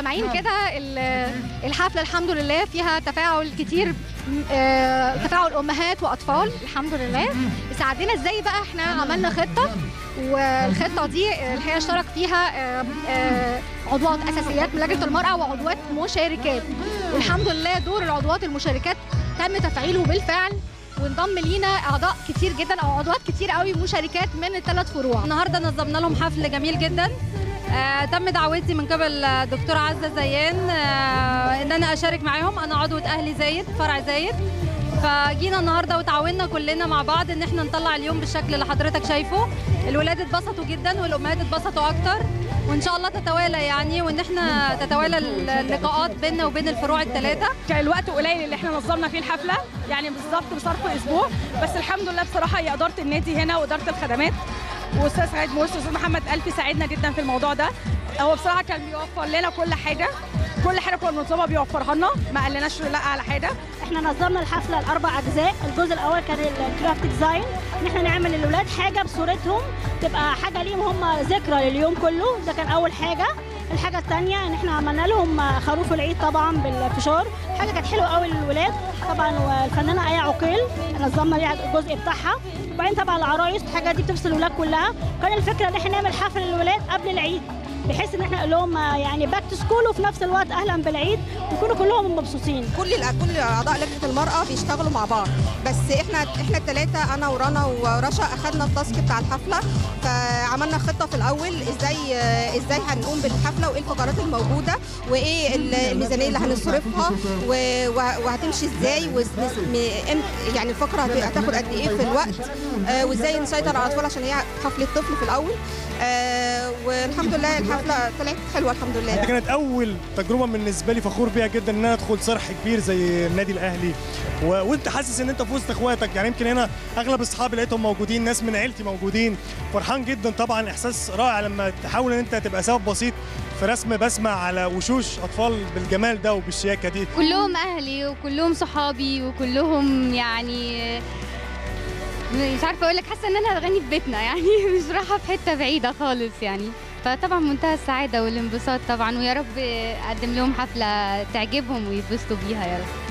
سامعين كده ال- الحفله الحمد لله فيها تفاعل كتير آه، تفاعل امهات واطفال الحمد لله ساعدنا ازاي بقى احنا عملنا خطه والخطه دي آه، الحقيقه اشترك فيها آه، آه، عضوات اساسيات من لجنه المراه وعضوات مشاركات والحمد لله دور العضوات المشاركات تم تفعيله بالفعل وانضم لينا اعضاء كتير جدا او عضوات كتير قوي مشاركات من الثلاث فروع النهارده نظمنا لهم حفل جميل جدا آه، تم دعوتي من قبل الدكتوره عزه زيان آه، ان انا اشارك معاهم انا عضوه اهلي زايد فرع زايد فجينا النهارده وتعاوننا كلنا مع بعض ان احنا نطلع اليوم بالشكل اللي حضرتك شايفه الولاد اتبسطوا جدا والامهات اتبسطوا اكتر وان شاء الله تتوالى يعني وان احنا تتوالى اللقاءات بيننا وبين الفروع الثلاثه كان الوقت قليل اللي احنا نظمنا فيه الحفله يعني بالظبط بظرف اسبوع بس الحمد لله بصراحه هي اداره النادي هنا واداره الخدمات واستاذ سعيد مرسي واستاذ محمد الفي ساعدنا جدا في الموضوع ده هو بصراحه كان بيوفر لنا كل حاجه كل حاجه كنا بنطلبها بيوفرها لنا ما قالناش لا على حاجه احنا نظمنا الحفله لاربع اجزاء الجزء الاول كان الكرافت ديزاين ان احنا نعمل للاولاد حاجه بصورتهم تبقى حاجه ليهم هم ذكرى لليوم كله ده كان اول حاجه الحاجه الثانيه ان احنا عملنا لهم خروف العيد طبعا بالفشار حاجه كانت حلوه قوي للولاد طبعا والفنانه ايه عقيل نظمنا ليها الجزء بتاعها وبعدين طبعا العرايس الحاجه دي بتفصل الولاد كلها كان الفكره ان احنا نعمل حفل للولاد قبل العيد بحيث ان احنا نقول لهم يعني باك تو سكول وفي نفس الوقت اهلا بالعيد ويكونوا كلهم مبسوطين كل كل اعضاء لجنه المراه بيشتغلوا مع بعض بس احنا احنا الثلاثه انا ورنا ورشا اخذنا التاسك بتاع الحفله فعملنا خطه في الاول ازاي ازاي هنقوم بالحفله وايه الفقرات الموجوده وايه الميزانيه اللي هنصرفها و- و- وهتمشي ازاي وز- م- إمت- يعني الفقره هت- هتاخد قد ايه في الوقت آه، وازاي نسيطر على الاطفال عشان هي حفله طفل في الاول آه، والحمد لله الحفله طلعت حلوه الحمد لله دي كانت اول تجربه بالنسبه لي فخور بيها جدا ان انا ادخل صرح كبير زي النادي الاهلي و... وانت حاسس ان انت في وسط اخواتك يعني يمكن هنا اغلب اصحابي لقيتهم موجودين ناس من عيلتي موجودين فرحان جدا طبعا احساس رائع لما تحاول ان انت تبقى سبب بسيط في رسم بسمه على وشوش اطفال بالجمال ده وبالشياكه دي كلهم اهلي وكلهم صحابي وكلهم يعني مش عارفه اقول لك حاسه ان انا هغني في بيتنا يعني مش رايحه في حته بعيده خالص يعني فطبعا منتهى السعاده والانبساط طبعا ويا رب اقدم لهم حفله تعجبهم ويتبسطوا بيها يا رب